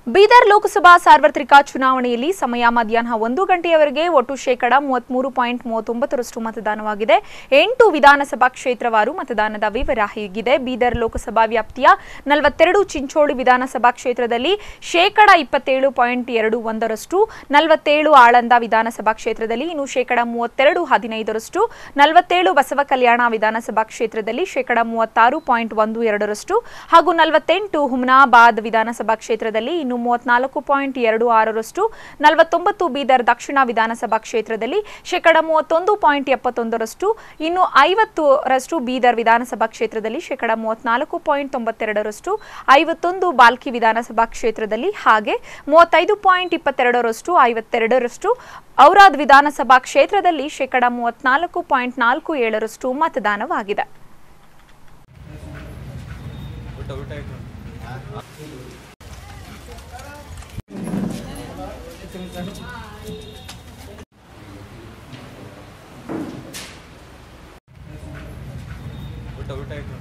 ಬೀದರ್ ಲೋಕಸಭಾ ಸಾರ್ವತ್ರಿಕ ಚುನಾವಣೆಯಲ್ಲಿ ಸಮಯ ಮಧ್ಯಾಹ್ನ ಒಂದು ಗಂಟೆಯವರೆಗೆ ಒಟ್ಟು ಶೇಕಡ ಮೂವತ್ಮೂರು ಪಾಯಿಂಟ್ ಮೂವತ್ತೊಂಬತ್ತರಷ್ಟು ಮತದಾನವಾಗಿದೆ ಎಂಟು ವಿಧಾನಸಭಾ ಕ್ಷೇತ್ರವಾರು ಮತದಾನದ ವಿವರ ಹೀಗಿದೆ ಬೀದರ್ ಲೋಕಸಭಾ ವ್ಯಾಪ್ತಿಯ ನಲವತ್ತೆರಡು ಚಿಂಚೋಳಿ ವಿಧಾನಸಭಾ ಕ್ಷೇತ್ರದಲ್ಲಿ ಶೇಕಡ ಇಪ್ಪತ್ತೇಳು ಪಾಯಿಂಟ್ ಎರಡು ಒಂದರಷ್ಟು ನಲವತ್ತೇಳು ಆಳಂದ ವಿಧಾನಸಭಾ ಕ್ಷೇತ್ರದಲ್ಲಿ ಇನ್ನು ಶೇಕಡ ಮೂವತ್ತೆರಡು ಹದಿನೈದರಷ್ಟು ನಲವತ್ತೇಳು ಬಸವ ಕಲ್ಯಾಣ ವಿಧಾನಸಭಾ ಕ್ಷೇತ್ರದಲ್ಲಿ ಶೇಕಡ ಮೂವತ್ತಾರು ಪಾಯಿಂಟ್ ಒಂದು ಎರಡರಷ್ಟು ಹಾಗೂ ನಲವತ್ತೆಂಟು ಹುಮನಾಬಾದ್ ವಿಧಾನಸಭಾ ಕ್ಷೇತ್ರದಲ್ಲಿ ಇನ್ನು ಮೂವತ್ನಾಲ್ಕು ಪಾಯಿಂಟ್ ಎರಡು ಆರರಷ್ಟು ನಲವತ್ತೊಂಬತ್ತು ಬೀದರ್ ದಕ್ಷಿಣ ವಿಧಾನಸಭಾ ಕ್ಷೇತ್ರದಲ್ಲಿ ಶೇಕಡ ಮೂವತ್ತೊಂದು ಪಾಯಿಂಟ್ ಎಪ್ಪತ್ತೊಂದರಷ್ಟು ಇನ್ನು ಐವತ್ತರಷ್ಟು ಬೀದರ್ ವಿಧಾನಸಭಾ ಕ್ಷೇತ್ರದಲ್ಲಿ ಶೇಕಡ ಮೂವತ್ನಾಲ್ಕು ಪಾಯಿಂಟ್ ತೊಂಬತ್ತೆರಡರಷ್ಟು ಐವತ್ತೊಂದು ಬಾಲ್ಕಿ ವಿಧಾನಸಭಾ ಕ್ಷೇತ್ರದಲ್ಲಿ ಹಾಗೆ ಮೂವತ್ತೈದು ಪಾಯಿಂಟ್ ಇಪ್ಪತ್ತೆರಡರಷ್ಟು ಐವತ್ತೆರಡರಷ್ಟು ಔರಾದ್ ವಿಧಾನಸಭಾ ಕ್ಷೇತ್ರದಲ್ಲಿ ಶೇಕಡ ಮೂವತ್ನಾಲ್ಕು ಪಾಯಿಂಟ್ ನಾಲ್ಕು ಏಳರಷ್ಟು ಮತದಾನವಾಗಿದೆ ಊಟ ಊಟ ಆಯ್ತು ಊಟ ಊಟ ಆಯ್ತು